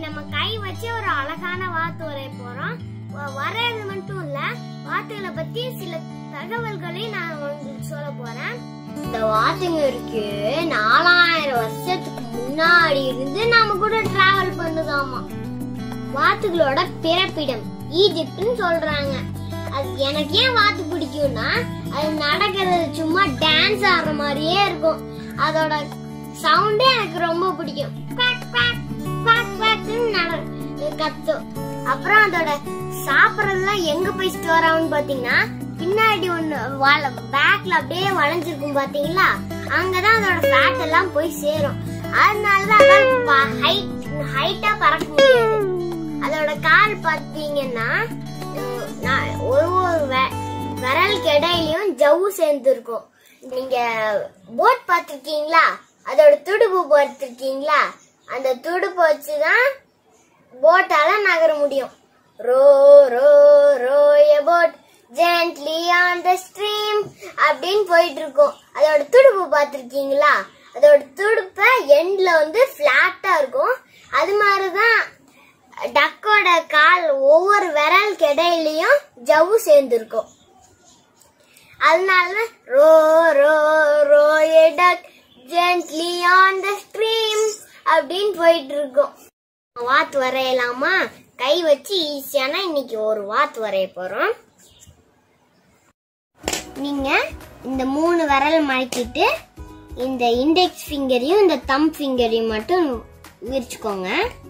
நம்ம கை வச்சு ஒரு அழகான வாத்து வரைய போறோம் வ- வரையறது மட்டும் இல்ல வாத்துகளை பத்தி சில தகவல்களையும் நான் உங்களுக்கு சொல்ல போறேன் இந்த வாத்துங்க இருக்கு நாலாயிரம் வருஷத்துக்கு முன்னாடி இருந்து நாம கூட டிராவல் பண்ணுதாமா வாத்துகளோட பிறப்பிடம் ஈஜிப்ட்னு சொல்றாங்க அது எனக்கு ஏன் வாத்து பிடிக்கும்னா அது நடக்கிறது சும்மா டான்ஸ் ஆடுற மாதிரியே இருக்கும் அதோட சவுண்டே எனக்கு ரொம்ப பிடிக்கும் குவாக், குவாக், குவாக், குவாக்னு நட- கத்தும் அப்புறம் அதோட சாப்பிடறதுலாம் எங்க போய் ஸ்டோர் ஆகும்னு பாத்தீங்கன்னா பின்னாடி ஒண்ணு பேக்ல அப்படியே வளைஞ்சிருக்கும் பாத்தீங்களா அங்கதான் அதோட ஃபேட் எல்லாம் போய் சேரும் அதனாலதான் அதால ஹைட் ஹைட்டா பறக்க முடியாது அதோட கால் பாத்தீங்கன்னா அஹ், நான் ஒரு ஒரு வெ- விரலுக்கு இடையிலயும் ஜவ்வு சேர்ந்து இருக்கும் நீங்க போட் பாத்திருக்கீங்களா அதோட துடுப்பு பார்த்திருக்கீங்களா அந்த துடுப்பு வச்சுதான் போட்டால நகர முடியும் row row row a boat gently on the stream அப்படின்னு போயிட்டு இருக்கும் அதோட துடுப்பு பார்த்திருக்கீங்களா அதோட துடுப்ப எண்ட்ல வந்து பிளாட்டா இருக்கும் அது மாதிரிதான் டக்கோட கால் ஒவ்வொரு விரலுக்கு இடையிலயும் ஜவ்வு சேர்ந்துருக்கும் அதனால row row row a duck gently on the stream அப்படின்னு போயிட்டு இருக்கும் வாத்து வரையலாமா கை வச்சு ஈஸியான இன்னைக்கு ஒரு வாத்து வரைய போறோம் நீங்க இந்த மூணு விரல் மடக்கிட்டு இந்த இண்டெக்ஸ் ஃபிங்கரையும் இந்த தம் ஃபிங்கரையும் மட்டும் விரிச்சுக்கோங்க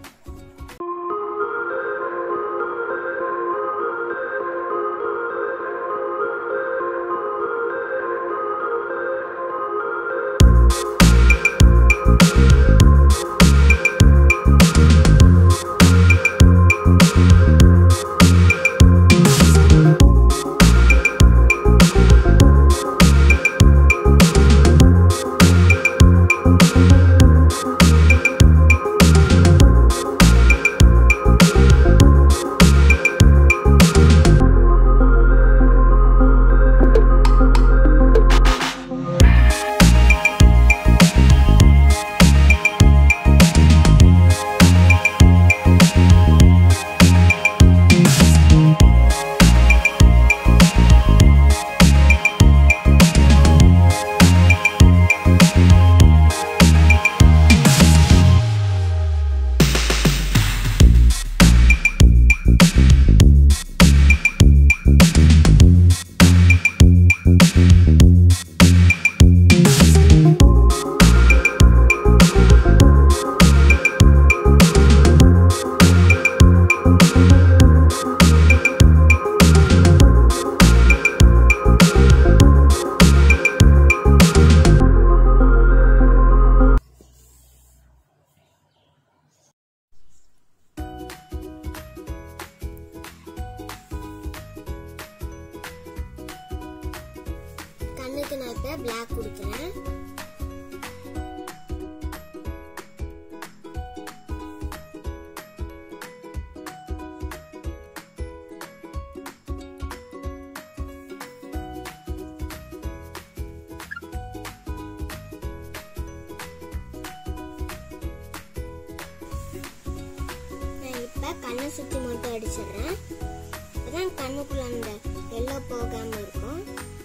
கண்ணுக்கு நான் இப்ப பிளாக் கொடுக்குறேன் நான் இப்ப கண்ணை சுத்தி மட்டும் அடிச்சிடுறேன் அதான் கண்ணுக்குள்ள அந்த எல்லோ போகாம இருக்கும்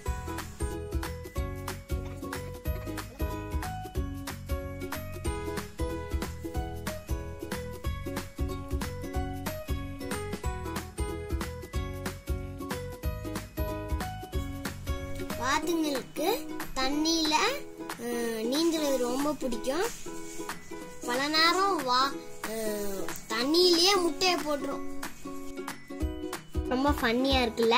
வாத்துங்களுக்கு தண்ணியில அஹ், நீந்துறது ரொம்ப பிடிக்கும் பல நேரம் வா அஹ், தண்ணியிலேயே முட்டையை போட்டுரும் ரொம்ப ஃபன்னியா இருக்குல்ல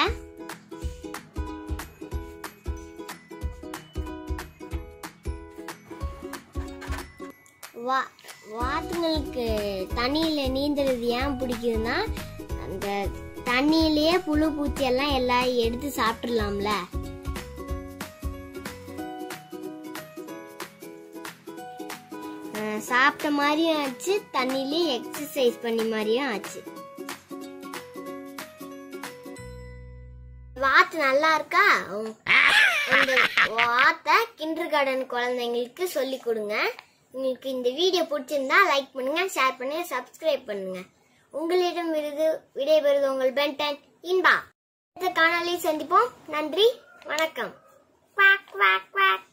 வா வாத்துங்களுக்கு தண்ணியில நீந்துறது ஏன் பிடிக்குதுன்னா அந்த தண்ணியிலேயே புழு பூச்சி எல்லாம் எல்லாம் எடுத்து சாப்பிட்டுடலாம்ல அஹ் சாப்பிட்ட மாதிரியும் ஆச்சு தண்ணியிலேயே எக்ஸசைஸ் பண்ணி மாதிரியும் ஆச்சு வாத்து நல்லா இருக்கா இந்த வாத்தை கிண்டர் கார்டன் குழந்தைங்களுக்கு சொல்லி கொடுங்க உங்களுக்கு இந்த வீடியோ பிடிச்சிருந்தா லைக் பண்ணுங்க ஷேர் பண்ணுங்க சப்ஸ்கிரைப் பண்ணுங்க உங்களிடம் விருது விடைபெறுது உங்கள் பென்டன் இன்பா அடுத்த காணொலியில் சந்திப்போம் நன்றி வணக்கம் குவாக் குவாக் குவாக்